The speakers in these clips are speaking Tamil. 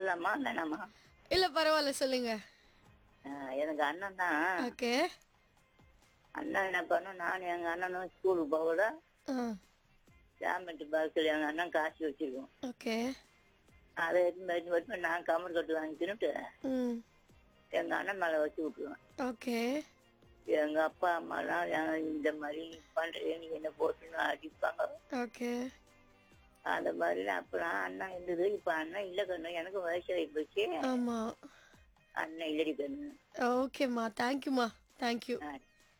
சொல்லலாமா வேணாமா இல்ல பரவாயில்ல சொல்லுங்க ஆஹ் எனக்கு அண்ணன் தான் ஓகே அண்ணன் என்ன பண்ணும் நான் எங்க அண்ணனும் ஸ்கூலுக்கு போகல ஜாமெண்ட்ரி பாக்ஸில் எங்க அண்ணன் காசு வச்சிருக்கோம் ஓகே அதை எடுத்து எடுத்து வச்சு நான் கமர் கட்டு வாங்கிக்கிட்டு ம் எங்க அண்ணன் மேல வச்சு விட்டுருவேன் ஓகே எங்க அப்பா அம்மாலாம் என் இந்த மாதிரி பண்றீங்க நீ என்ன போட்டுன்னு அடிப்பாங்க ஓகே அந்த மாதிரி அப்பெல்லாம் அண்ணன் இருந்தது இப்ப அண்ணன் இல்ல கண்ணு எனக்கு வயசாகி போச்சு ஆமா அண்ணன் இல்லடி கண்ணு ஓகேம்மா தேங்க்யூம்மா தேங்க்யூ ஆ.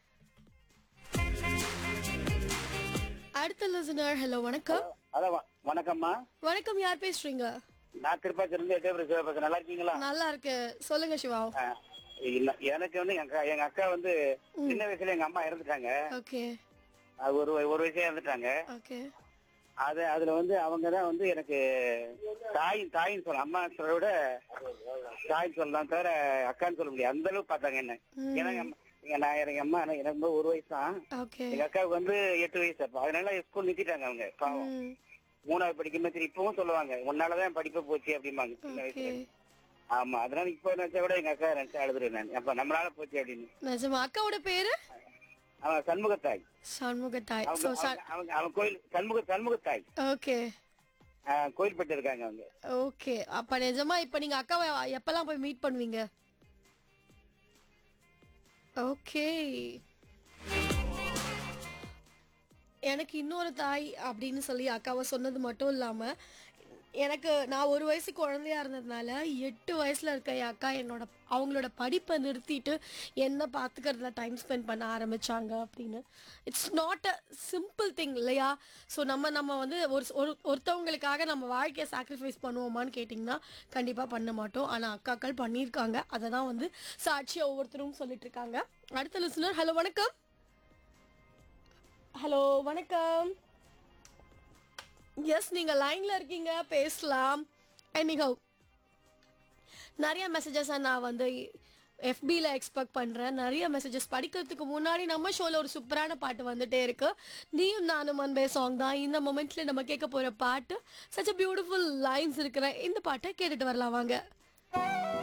அடுத்த லிசனர் ஹலோ வணக்கம் அதான் வ- வணக்கம்மா வணக்கம் யார் பேசுறீங்க நான் திருப்பாச்சிலிருந்து எட்டே சிவபாசன் நல்லா இருக்கீங்களா நல்லா இருக்கு சொல்லுங்க சிவா ஆ, இல்ல எனக்கு வந்து எங்க அக்கா- எங்க அக்கா வந்து சின்ன வயசுல எங்க அம்மா இறந்துட்டாங்க ஓகே அது ஒரு வய- ஒரு வயசே இறந்துட்டாங்க ஓகே அது அதுல வந்து அவங்க தான் வந்து எனக்கு தாய் தாயின்னு சொல்ல அம்மா சொல்ல விட தாய் சொல்லலாம் தவிர அக்கான்னு சொல்ல முடியாது அந்த அளவுக்கு பார்த்தாங்க என்ன ஏன்னா எங்க அம்மா- எங்க- நான் எனக்கு அம்மா எனக்கு ரொம்ப ஒரு வயசு தான் ஓகே எங்க அக்காவுக்கு வந்து எட்டு வயசு அப்ப அதனால ஸ்கூல் நிறுத்திட்டாங்க அவங்க பாவம் ம் மூணாவது படிக்கும் சரி இப்பவும் சொல்லுவாங்க உன்னாலதான் படிப்பு போச்சு அப்படிம்பாங்க சின்ன ஓகே வயசுல ஆமா அதனால இப்ப நினைச்சா கூட எங்க அக்கா நினைச்சா அழுதுறேன் நான் அப்ப நம்மளால போச்சு அப்படின்னு நிஜமா அக்காவோட பேரு அவன் சண்முகத்தாய் சண்முகத்தாய் அவங்க ஸோ அவங்க- அவங்க அவன் கோயில் சண்முக சண்முகத்தாய் ஓகே ஆஹ், கோயில்பட்டு இருக்காங்க அவங்க ஓகே அப்ப நிஜமா இப்ப நீங்க அக்காவை எப்பெல்லாம் போய் மீட் பண்ணுவீங்க ஓகே எனக்கு இன்னொரு தாய் அப்படின்னு சொல்லி அக்காவை சொன்னது மட்டும் இல்லாம எனக்கு நான் ஒரு வயசு குழந்தையா இருந்ததுனால எட்டு வயசுல இருக்க என் அக்கா என்னோட அவங்களோட படிப்பை நிறுத்திட்டு என்ன பார்த்துக்கிறதுல டைம் ஸ்பெண்ட் பண்ண ஆரம்பிச்சாங்க அப்படின்னு it's not a simple thing இல்லையா ஸோ நம்ம நம்ம வந்து ஒரு ஒரு ஒருத்தவங்களுக்காக நம்ம வாழ்க்கையை சாக்ரிஃபைஸ் பண்ணுவோமான்னு கேட்டிங்கன்னா கண்டிப்பாக பண்ண மாட்டோம் ஆனால் அக்காக்கள் பண்ணியிருக்காங்க அதை தான் வந்து சாட்சியாக ஒவ்வொருத்தரும் சொல்லிட்டு இருக்காங்க அடுத்த லிசனர் ஹலோ வணக்கம் ஹலோ வணக்கம் எஸ் நீங்க லைன்ல இருக்கீங்க பேசலாம் எனிஹவ் நிறைய மெசேஜஸ் நான் வந்து எஃபியில் எக்ஸ்பெக்ட் பண்ணுறேன் நிறைய மெசேஜஸ் படிக்கிறதுக்கு முன்னாடி நம்ம ஷோவில் ஒரு சூப்பரான பாட்டு வந்துட்டே இருக்கு நீயும் நானும் அன்பே சாங் தான் இந்த மொமெண்ட்ல நம்ம கேட்க போகிற பாட்டு சச் அ பியூட்டிஃபுல் லைன்ஸ் இருக்கிற இந்த பாட்டை கேட்டுட்டு வரலாம் வாங்க